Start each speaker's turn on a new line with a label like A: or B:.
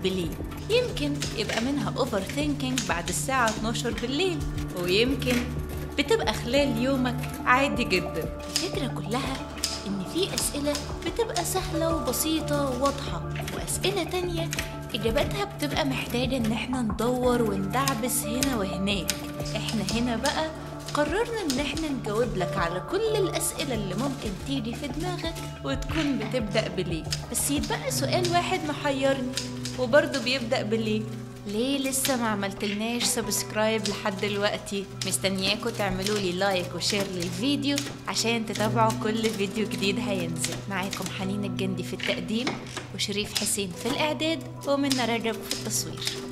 A: بالليل يمكن يبقى منها اوفر ثينكينج بعد الساعة 12 بالليل ويمكن بتبقى خلال يومك عادي جدا الفكرة كلها إن في أسئلة بتبقى سهلة وبسيطة وواضحة وأسئلة تانية إجاباتها بتبقى محتاجة إن احنا ندور وندعبس هنا وهناك احنا هنا بقى قررنا إن احنا نجاوب لك على كل الأسئلة اللي ممكن تيجي في دماغك وتكون بتبدأ بليه بس يتبقى سؤال واحد محيرني وبرضه بيبدأ بليه ليه لسه ما عملتلناش سبسكرايب لحد دلوقتي مستنياكوا تعملوا لي لايك وشير للفيديو عشان تتابعوا كل فيديو جديد هينزل معاكم حنين الجندي في التقديم وشريف حسين في الإعداد ومنى رجب في التصوير